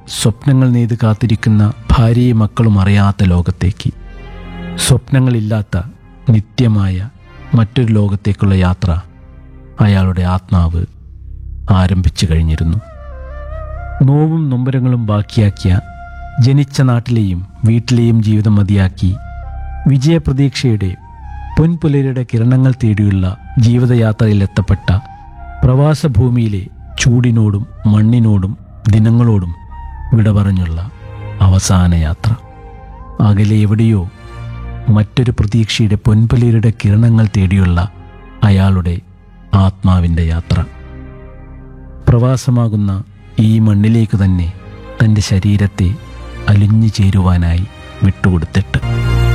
സ്വപ്നങ്ങൾ നെയ്ത് കാത്തിരിക്കുന്ന ഭാര്യയും മക്കളും അറിയാത്ത ലോകത്തേക്ക് സ്വപ്നങ്ങളില്ലാത്ത നിത്യമായ മറ്റൊരു ലോകത്തേക്കുള്ള യാത്ര അയാളുടെ ആത്മാവ് ആരംഭിച്ചു കഴിഞ്ഞിരുന്നു നോവും നൊമ്പരങ്ങളും ബാക്കിയാക്കിയ ജനിച്ച നാട്ടിലെയും വീട്ടിലെയും ജീവിതം മതിയാക്കി വിജയപ്രതീക്ഷയുടെ പൊൻപുലരുടെ കിരണങ്ങൾ തേടിയുള്ള ജീവിതയാത്രയിലെത്തപ്പെട്ട പ്രവാസഭൂമിയിലെ ചൂടിനോടും മണ്ണിനോടും ദിനങ്ങളോടും വിട പറഞ്ഞുള്ള അവസാന യാത്ര അകലെ എവിടെയോ മറ്റൊരു പ്രതീക്ഷയുടെ പൊൻപുലരുടെ കിരണങ്ങൾ തേടിയുള്ള അയാളുടെ ആത്മാവിൻ്റെ യാത്ര പ്രവാസമാകുന്ന ഈ മണ്ണിലേക്ക് തന്നെ തൻ്റെ ശരീരത്തെ അലിഞ്ഞു ചേരുവാനായി വിട്ടുകൊടുത്തിട്ട്